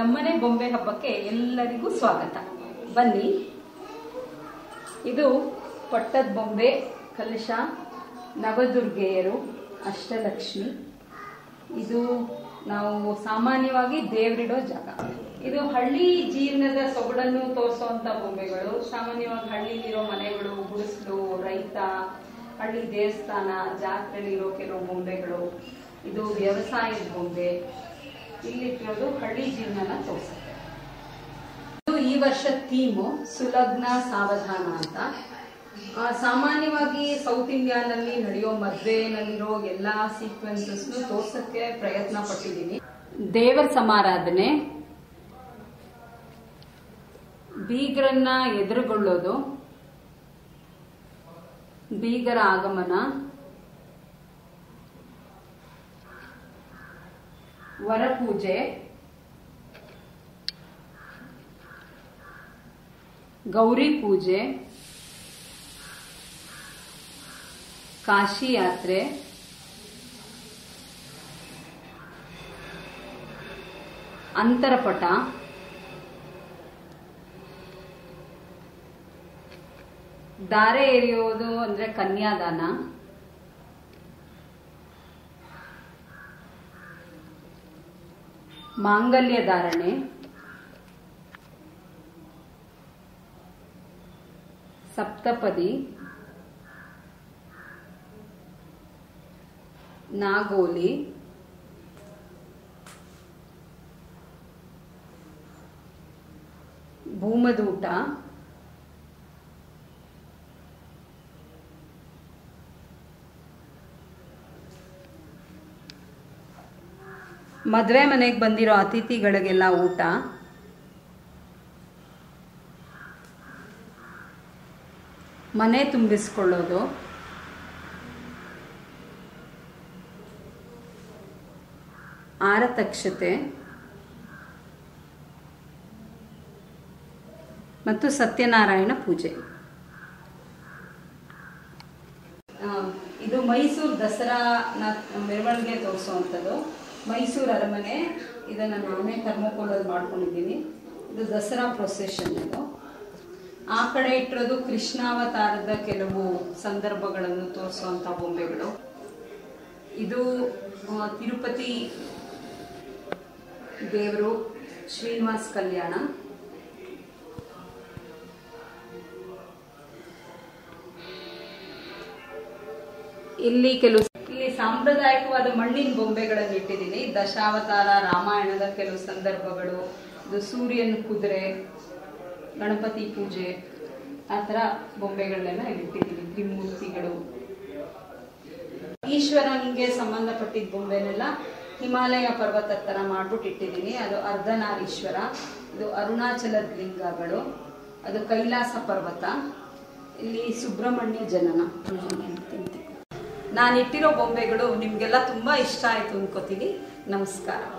ನಮ್ಮನೆ ಬೊಂಬೆ ಹಬ್ಬಕ್ಕೆ ಎಲ್ಲರಿಗೂ ಸ್ವಾಗತ ಬನ್ನಿ ಇದು ಪಟ್ಟದ ಬೊಂಬೆ ಕಲಶ ನವದುರ್ಗೆಯರು ಅಷ್ಟಲಕ್ಷ್ಮಿ ಇದು ನಾವು ಸಾಮಾನ್ಯವಾಗಿ ದೇವರಿಡೋ ಜಾಗ ಇದು ಹಳ್ಳಿ ಜೀವನದ ಸೊಗಡನ್ನು ತೋರಿಸುವಂತ ಬೊಂಬೆಗಳು ಸಾಮಾನ್ಯವಾಗಿ ಹಳ್ಳಿಲಿರೋ ಮನೆಗಳು ಗುಡಿಸಲು ರೈತ ಹಳ್ಳಿ ದೇವಸ್ಥಾನ ಜಾತ್ರೆಲಿರೋ ಕೆಲವು ಬೊಂಬೆಗಳು ಇದು ವ್ಯವಸಾಯದ ಬೊಂಬೆ ಇಲ್ಲಿಟ್ಟಿರೋದು ಹಳ್ಳಿ ಜೀವನನ ತೋರಿಸುತ್ತೆ ಇದು ಈ ವರ್ಷದ ಥೀಮು ಸುಲಗ್ನ ಸಾವಧಾನ ಅಂತ ಆ, ಸಾಮಾನ್ಯವಾಗಿ ಸೌತ್ ಇಂಡಿಯಾನಲ್ಲಿ ನಡೆಯೋ ಮದ್ವೆನಲ್ಲಿರೋ ಎಲ್ಲಾ ಸೀಕ್ವೆನ್ಸಸ್ ತೋರ್ಸಕ್ಕೆ ಪ್ರಯತ್ನ ಪಟ್ಟಿದ್ದೀನಿ ದೇವರ ಸಮಾರಾಧನೆ ಬೀಗರನ್ನ ಎದುರುಗೊಳ್ಳೋದು ಬೀಗರ ಆಗಮನ ವರಪೂಜೆ ಗೌರಿ ಪೂಜೆ ಕಾಶಿ ಯಾತ್ರೆ ಅಂತರಪಟ ದಾರೆ ಎರೆಯೋದು ಅಂದ್ರೆ ಕನ್ಯಾದಾನ ಮಾಂಗಲ್ಯ ಧಾರಣೆ ಸಪ್ತಪದಿ ನಾಗೋಲಿ ಭೂಮದೂಟ ಮದುವೆ ಮನೆಗೆ ಬಂದಿರೋ ಅತಿಥಿಗಳಿಗೆಲ್ಲ ಊಟ ಮನೆ ತುಂಬಿಸ್ಕೊಳ್ಳೋದು ಆರತಕ್ಷತೆ ಮತ್ತು ಸತ್ಯನಾರಾಯಣ ಪೂಜೆ ಆ, ಇದು ಮೈಸೂರು ದಸರಾನ ಮೆರವಣಿಗೆ ತೋರಿಸುವಂಥದ್ದು ಮೈಸೂರು ಅರಮನೆ ಇದನ್ನು ನಾನೇ ಥರ್ಮೋಕೋಲಲ್ಲಿ ಮಾಡ್ಕೊಂಡಿದ್ದೀನಿ ಇದು ದಸರಾ ಪ್ರೊಸೆಷನ್ ಇದು ಆ ಕಡೆ ಇಟ್ಟಿರೋದು ಕೃಷ್ಣಾವತಾರದ ಕೆಲವು ಸಂದರ್ಭಗಳನ್ನು ತೋರಿಸುವಂಥ ಬೊಂಬೆಗಳು ಇದು ಆ, ತಿರುಪತಿ ದೇವರು ಶ್ರೀನಿವಾಸ್ ಕಲ್ಯಾಣ ಇಲ್ಲಿ ಕೆಲವು ಇಲ್ಲಿ ಸಾಂಪ್ರದಾಯಿಕವಾದ ಮಣ್ಣಿನ ಬೊಂಬೆಗಳನ್ನು ಇಟ್ಟಿದ್ದೀನಿ ದಶಾವತಾರ ರಾಮಾಯಣದ ಕೆಲವು ಸಂದರ್ಭಗಳು ಇದು ಸೂರ್ಯನ ಕುದುರೆ ಗಣಪತಿ ಪೂಜೆ ಆ ಥರ ಬೊಂಬೆಗಳನ್ನೆಲ್ಲ ಇಲ್ಲಿ ಇಟ್ಟಿದ್ದೀನಿ ತ್ರಿಮೂರ್ತಿಗಳು ಈಶ್ವರನಿಗೆ ಸಂಬಂಧಪಟ್ಟಿದ್ದ ಬೊಂಬೆನೆಲ್ಲ ಹಿಮಾಲಯ ಪರ್ವತ ತರ ಮಾಡ್ಬಿಟ್ಟು ಇಟ್ಟಿದ್ದೀನಿ ಅದು ಅರ್ಧನಾರೀಶ್ವರ ಇದು ಅರುಣಾಚಲದ ಲಿಂಗಗಳು ಅದು ಕೈಲಾಸ ಪರ್ವತ ಇಲ್ಲಿ ಸುಬ್ರಹ್ಮಣ್ಯ ಜನನ ನಾನು ಇಟ್ಟಿರೋ ಬೊಂಬೆಗಳು ನಿಮ್ಗೆಲ್ಲ ತುಂಬಾ ಇಷ್ಟ ಆಯ್ತು ಅನ್ಕೋತೀನಿ ನಮಸ್ಕಾರ